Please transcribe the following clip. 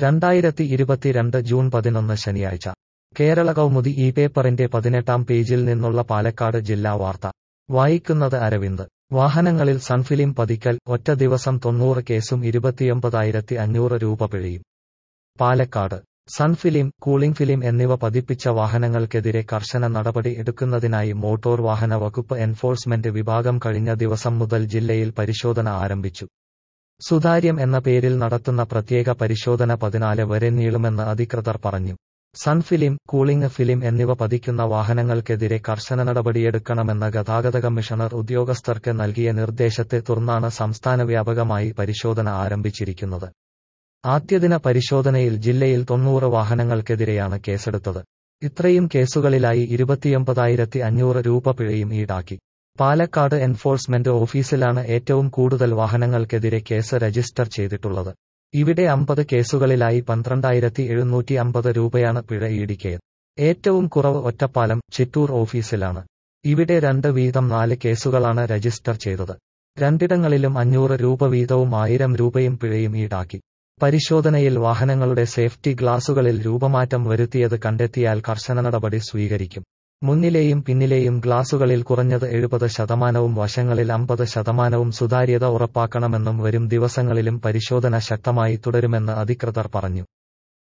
രണ്ടായിരത്തി ഇരുപത്തിരണ്ട് ജൂൺ പതിനൊന്ന് ശനിയാഴ്ച കേരള കൗമുദി ഈ പേപ്പറിന്റെ പതിനെട്ടാം പേജിൽ നിന്നുള്ള പാലക്കാട് ജില്ലാ വാർത്ത വായിക്കുന്നത് അരവിന്ദ് വാഹനങ്ങളിൽ സൺഫിലിം പതിക്കൽ ഒറ്റ ദിവസം തൊണ്ണൂറ് കേസും ഇരുപത്തിയൊമ്പതായിരത്തി അഞ്ഞൂറ് രൂപ പിഴയും പാലക്കാട് സൺഫിലിം കൂളിംഗ് ഫിലിം എന്നിവ പതിപ്പിച്ച വാഹനങ്ങൾക്കെതിരെ കർശന നടപടി എടുക്കുന്നതിനായി മോട്ടോർ വാഹന വകുപ്പ് എൻഫോഴ്സ്മെന്റ് വിഭാഗം കഴിഞ്ഞ ദിവസം മുതൽ ജില്ലയിൽ പരിശോധന ആരംഭിച്ചു സുതാര്യം എന്ന പേരിൽ നടത്തുന്ന പ്രത്യേക പരിശോധന പതിനാല് വരെ നീളുമെന്ന് അധികൃതർ പറഞ്ഞു സൺഫിലിം കൂളിംഗ് ഫിലിം എന്നിവ പതിക്കുന്ന വാഹനങ്ങൾക്കെതിരെ കർശന നടപടിയെടുക്കണമെന്ന ഗതാഗത കമ്മീഷണർ ഉദ്യോഗസ്ഥർക്ക് നൽകിയ നിർദ്ദേശത്തെ തുടർന്നാണ് സംസ്ഥാന വ്യാപകമായി പരിശോധന ആരംഭിച്ചിരിക്കുന്നത് ആദ്യദിന പരിശോധനയിൽ ജില്ലയിൽ തൊണ്ണൂറ് വാഹനങ്ങൾക്കെതിരെയാണ് കേസെടുത്തത് ഇത്രയും കേസുകളിലായി ഇരുപത്തിയൊമ്പതായിരത്തി അഞ്ഞൂറ് രൂപ പിഴയും ഈടാക്കി പാലക്കാട് എൻഫോഴ്സ്മെന്റ് ഓഫീസിലാണ് ഏറ്റവും കൂടുതൽ വാഹനങ്ങൾക്കെതിരെ കേസ് രജിസ്റ്റർ ചെയ്തിട്ടുള്ളത് ഇവിടെ അമ്പത് കേസുകളിലായി പന്ത്രണ്ടായിരത്തി എഴുന്നൂറ്റി അമ്പത് രൂപയാണ് പിഴ ഈടിക്കയത് ഏറ്റവും കുറവ് ഒറ്റപ്പാലം ചിറ്റൂർ ഓഫീസിലാണ് ഇവിടെ രണ്ട് വീതം നാല് കേസുകളാണ് രജിസ്റ്റർ ചെയ്തത് രണ്ടിടങ്ങളിലും അഞ്ഞൂറ് രൂപ വീതവും ആയിരം രൂപയും പിഴയും ഈടാക്കി പരിശോധനയിൽ വാഹനങ്ങളുടെ സേഫ്റ്റി ഗ്ലാസുകളിൽ രൂപമാറ്റം വരുത്തിയത് കണ്ടെത്തിയാൽ കർശന നടപടി സ്വീകരിക്കും മുന്നിലെയും പിന്നിലെയും ഗ്ലാസുകളിൽ കുറഞ്ഞത് എഴുപത് ശതമാനവും വശങ്ങളിൽ അമ്പത് ശതമാനവും സുതാര്യത ഉറപ്പാക്കണമെന്നും വരും ദിവസങ്ങളിലും പരിശോധന ശക്തമായി തുടരുമെന്ന് അധികൃതർ പറഞ്ഞു